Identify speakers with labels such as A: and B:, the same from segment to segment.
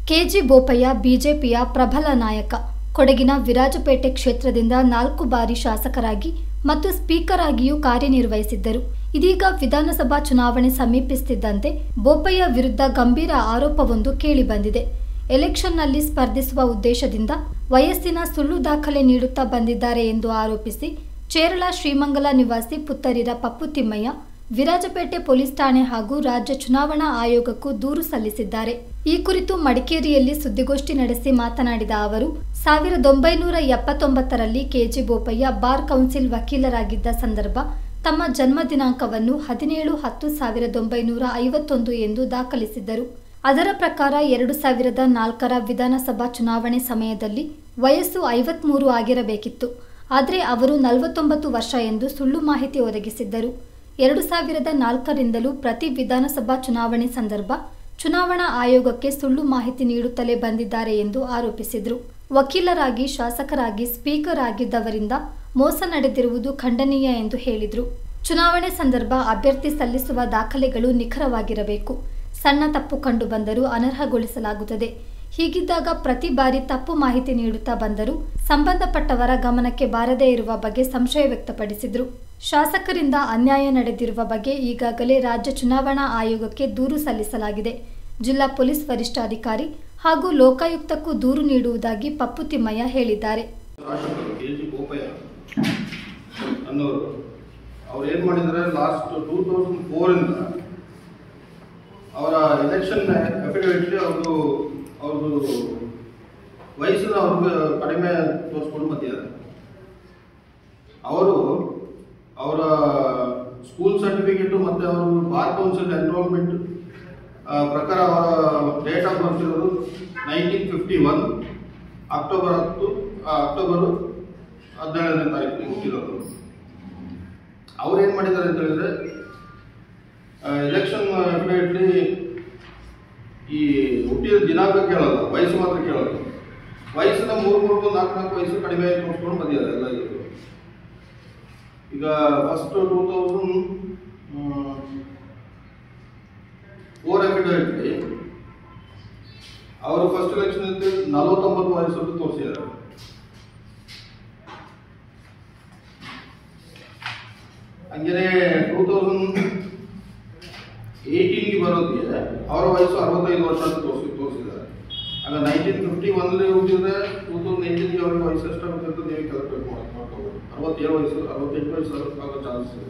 A: KG Bopaiah ಬಿಜೆಪಿಯ ಪ್ರಬಲ ನಾಯಕ ಕೊಡಗಿನ ವಿರಾಜಪೇಟೆ ಕ್ಷೇತ್ರದಿಂದ ನಾಲ್ಕು ಬಾರಿ ಶಾಸಕರಾಗಿ ಮತ್ತು ಸ್ಪೀಕರ್ ಆಗಿಯೂ ಕಾರ್ಯನಿರ್ವಹಿಸಿದ್ದರು ಇದೀಗ ವಿಧಾನಸಭಾ ಚುನಾವಣೆ ಸಮೀಪಿಸುತ್ತಿದ್ದಂತೆ ಬೋಪಯ್ಯ ವಿರುದ್ಧ ಗಂಭೀರ ಆರೋಪವೊಂದು ಕೇಳಿಬಂದಿದೆ ಎಲೆಕ್ಷನ್ನಲ್ಲಿ ಸ್ಪರ್ಧಿಸುವ ಉದ್ದೇಶದಿಂದ ವಯಸ್ಸಿನ ಸುಳ್ಳು ದಾಖಲೆ ನೀಡುತ್ತಾ ಬಂದಿದ್ದಾರೆ ಎಂದು ಆರೋಪಿಸಿ ಚೇರಳ ಶ್ರೀಮಂಗಲ ನಿವಾಸಿ ಪುತ್ತರಿರ ಪಪ್ಪು ತಿಮ್ಮಯ್ಯ ವಿರಾಜಪೇಟೆ ಪೊಲೀಸ್ ಠಾಣೆ ಹಾಗೂ ರಾಜ್ಯ ಚುನಾವಣಾ ಆಯೋಗಕ್ಕೂ ದೂರು ಸಲ್ಲಿಸಿದ್ದಾರೆ ಈ ಕುರಿತು ಮಡಿಕೇರಿಯಲ್ಲಿ ಸುದ್ದಿಗೋಷ್ಠಿ ನಡೆಸಿ ಮಾತನಾಡಿದ ಅವರು ಸಾವಿರದ ಒಂಬೈನೂರ ಎಪ್ಪತ್ತೊಂಬತ್ತರಲ್ಲಿ ಕೆಜಿ ಬೋಪಯ್ಯ ಬಾರ್ ಕೌನ್ಸಿಲ್ ವಕೀಲರಾಗಿದ್ದ ಸಂದರ್ಭ ತಮ್ಮ ಜನ್ಮ ದಿನಾಂಕವನ್ನು ಹದಿನೇಳು ಹತ್ತು ಸಾವಿರದ ಒಂಬೈನೂರ ಐವತ್ತೊಂದು ಎಂದು ದಾಖಲಿಸಿದ್ದರು ಅದರ ಪ್ರಕಾರ ಎರಡು ಸಾವಿರದ ನಾಲ್ಕರ ವಿಧಾನಸಭಾ ಚುನಾವಣೆ ಸಮಯದಲ್ಲಿ ವಯಸ್ಸು ಐವತ್ಮೂರು ಆಗಿರಬೇಕಿತ್ತು ಆದರೆ ಅವರು ನಲವತ್ತೊಂಬತ್ತು ವರ್ಷ ಎಂದು ಸುಳ್ಳು ಮಾಹಿತಿ ಒದಗಿಸಿದ್ದರು ಎರಡು ಸಾವಿರದ ನಾಲ್ಕರಿಂದಲೂ ಪ್ರತಿ ವಿಧಾನಸಭಾ ಚುನಾವಣೆ ಸಂದರ್ಭ ಚುನಾವಣಾ ಆಯೋಗಕ್ಕೆ ಸುಳ್ಳು ಮಾಹಿತಿ ನೀಡುತ್ತಲೇ ಬಂದಿದ್ದಾರೆ ಎಂದು ಆರೋಪಿಸಿದರು ವಕೀಲರಾಗಿ ಶಾಸಕರಾಗಿ ಸ್ಪೀಕರ್ ಆಗಿದ್ದವರಿಂದ ಮೋಸ ನಡೆದಿರುವುದು ಖಂಡನೀಯ ಎಂದು ಹೇಳಿದರು ಚುನಾವಣೆ ಸಂದರ್ಭ ಅಭ್ಯರ್ಥಿ ಸಲ್ಲಿಸುವ ದಾಖಲೆಗಳು ನಿಖರವಾಗಿರಬೇಕು ಸಣ್ಣ ತಪ್ಪು ಕಂಡು ಬಂದರೂ ಅನರ್ಹಗೊಳಿಸಲಾಗುತ್ತದೆ ಹೀಗಿದ್ದಾಗ ಪ್ರತಿ ಬಾರಿ ತಪ್ಪು ಮಾಹಿತಿ ನೀಡುತ್ತಾ ಬಂದರೂ ಸಂಬಂಧಪಟ್ಟವರ ಗಮನಕ್ಕೆ ಬಾರದೇ ಇರುವ ಬಗ್ಗೆ ಸಂಶಯ ವ್ಯಕ್ತಪಡಿಸಿದರು ಶಾಸಕರಿಂದ ಅನ್ಯಾಯ ನಡೆದಿರುವ ಬಗ್ಗೆ ಈಗಾಗಲೇ ರಾಜ್ಯ ಚುನಾವಣಾ ಆಯೋಗಕ್ಕೆ ದೂರು ಸಲ್ಲಿಸಲಾಗಿದೆ ಜಿಲ್ಲಾ ಪೊಲೀಸ್ ವರಿಷ್ಠಾಧಿಕಾರಿ ಹಾಗೂ ಲೋಕಾಯುಕ್ತಕ್ಕೂ ದೂರು ನೀಡುವುದಾಗಿ ಪಪ್ಪು ತಿಮ್ಮಯ್ಯ ಹೇಳಿದ್ದಾರೆ
B: ಶಾಸಕರು ಕೆ ಜಿ ಬೋಪಯ್ಯ ಅನ್ನೋರು ಅವ್ರು ಏನು ಮಾಡಿದ್ದಾರೆ ಲಾಸ್ಟ್ ಟೂ ತೌಸಂಡ್ ಫೋರಿಂದ ಅವರ ಎಲೆಕ್ಷನ್ ಅಫಿಡವಿಟ್ಲಿ ಅವ್ರದ್ದು ಅವ್ರದ್ದು ವಯಸ್ಸನ್ನ ಅವ್ರಿಗೆ ಕಡಿಮೆ ತೋರಿಸ್ಕೊಂಡು ಬಂದಿದ್ದಾರೆ ಅವರು ಅವರ ಸ್ಕೂಲ್ ಸರ್ಟಿಫಿಕೇಟು ಮತ್ತು ಅವರು ಬಾರ್ ಕೌನ್ಸಿಲ್ ಎನ್ರೋಲ್ಮೆಂಟ್ ಪ್ರಕಾರ ಅವರ ಡೇಟ್ ಆಫ್ ಬರ್ತ್ ಇರೋದು ನೈನ್ಟೀನ್ ಫಿಫ್ಟಿ ಒನ್ ಅಕ್ಟೋಬರ್ ಹತ್ತು ಆ, ಅಕ್ಟೋಬರು ಹದಿನೇಳನೇ ತಾರೀಕು ಹುಟ್ಟಿರೋದು ಅವ್ರು ಏನು ಮಾಡಿದ್ದಾರೆ ಅಂತ ಹೇಳಿದ್ರೆ ಎಲೆಕ್ಷನ್ ಅಫಿಡೇಟ್ಲಿ ಈ ಹುಟ್ಟಿದ ದಿನಾಂಕ ಕೇಳಲ್ಲ ವಯಸ್ಸು ಮಾತ್ರ ಕೇಳೋದು ವಯಸ್ಸನ್ನ ಮೂರು ಮೂರು ನಾಲ್ಕು ನಾಲ್ಕು ವಯಸ್ಸು ಕಡಿಮೆ ತೋರಿಸ್ಕೊಂಡು ಬಂದಿದ್ದಾರೆ ಎಲ್ಲ ಇದು ಈಗ ಫಸ್ಟ್ ಟೂ ತೌಸಂಡ್ ಫೋರ್ ಅಫಿಡೇಟ್ಲಿ ಅವರು ಫಸ್ಟ್ ಎಲೆಕ್ಷನ್ ಇದ್ದು ನಲವತ್ತೊಂಬತ್ತು ವಯಸ್ಸು ತೋರಿಸಿದ್ದಾರೆ ಹಂಗೆ ಟೂ ತೌಸಂಡ್ ಏಯ್ಟೀನ್ಗೆ ಬರೋದಿಗೆ ಅವರ ವಯಸ್ಸು ಅರವತ್ತೈದು ವರ್ಷ ಅಂತ ತೋರಿಸಿ ತೋರಿಸಿದ್ದಾರೆ ಆಗ ನೈನ್ಟೀನ್ ಫಿಫ್ಟಿ ಒನ್ಲಿ ಹುಟ್ಟಿದ್ರೆ ಟೂ ತೌಸಂಡ್ ಏಯ್ಟೀನ್ಗೆ ಅವ್ರಿಗೆ ವಯಸ್ಸು ಎಷ್ಟಾಗುತ್ತೆ ಅಂತ ನೀವು ಕ್ಯಾಲ್ಕುಲೇಟ್ ಮಾಡಿ ಮಾಡ್ಕೋಬೋದು ಅರವತ್ತೇಳು ವಯಸ್ಸು ಅರವತ್ತೆಂಟು ವಯಸ್ಸು ಆಗೋ ಚಾನ್ಸಸ್ ಇದೆ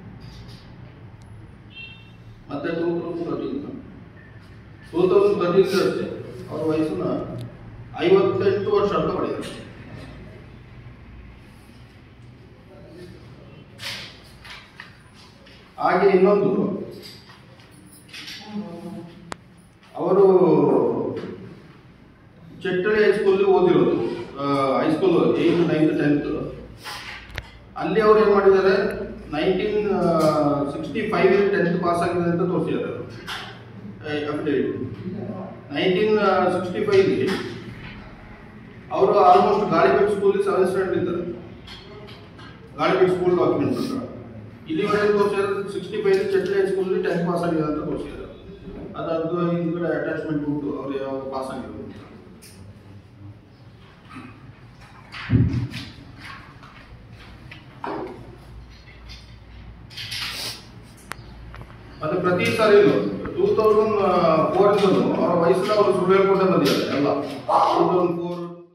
B: ಮತ್ತೆ two thousand thirteen two thousand thirteen ಅಷ್ಟೇ ಅವ್ರ ವಯಸ್ಸನ್ನ ಐವತ್ತೆಂಟು ವರ್ಷ ಅಂತ ಪಡೆದಿದ್ದಾರೆ ಹಾಗೆ ಇನ್ನೊಂದು ಅವರು ಚಟ್ಟಳಿ ಹೈಸ್ಕೂಲ್ ಓದಿರೋದು ಹೈಸ್ಕೂಲ್ ಏಯ್ತ್ ನೈನ್ತ್ ಟೆಂತ್ ಅಲ್ಲಿ ಅವ್ರು ಏನು ಮಾಡಿದ್ದಾರೆ nineteen sixty five tenth pass ಆಗಿದೆ ಅಂತ ತೋರಿಸಿದ್ದಾರೆ ಅಫಿಡೇವಿಟ್ ನೈನ್ಟೀನ್ ಸಿಕ್ಸ್ಟಿ ಫೈವ್ಲಿ ಅವರು almost Galibeedu school seventh standard ಇದ್ದಾರೆ ಗಾಳಿಬೀಟ್ ಸ್ಕೂಲ್ ಡಾಕ್ಯುಮೆಂಟ್ ಪ್ರಕಾರ ಇಲ್ಲಿವರೆಗೆ ತೋರಿಸಿದ್ರೆ sixty five Chettalli high school tenth pass ಆಗಿದೆ ಅಂತ ತೋರಿಸಿದ್ದಾರೆ ಅದಾದ್ದು ಹಿಂದ್ಗಡೆ ಅಟ್ಯಾಚ್ಮೆಂಟ್ ಉಂಟು ಅವ್ರು ಯಾವ ಪಾಸ್ ಆಗಿರೋದು ಅಂತ. ಮತ್ತೆ ಪ್ರತಿ ಸಾರಿ ಟೂ ತೌಸಂಡ್ ಫೋರ್ ಅವರ ವಯಸ್ಸಿನ ಅವರು ಸುಳ್ಳು ಹೇಳ್ಕೊಂಡೇ ಬಂದಿದ್ದಾರೆ ಎಲ್ಲ ಟೂ ತೌಸಂಡ್ ಫೋರ್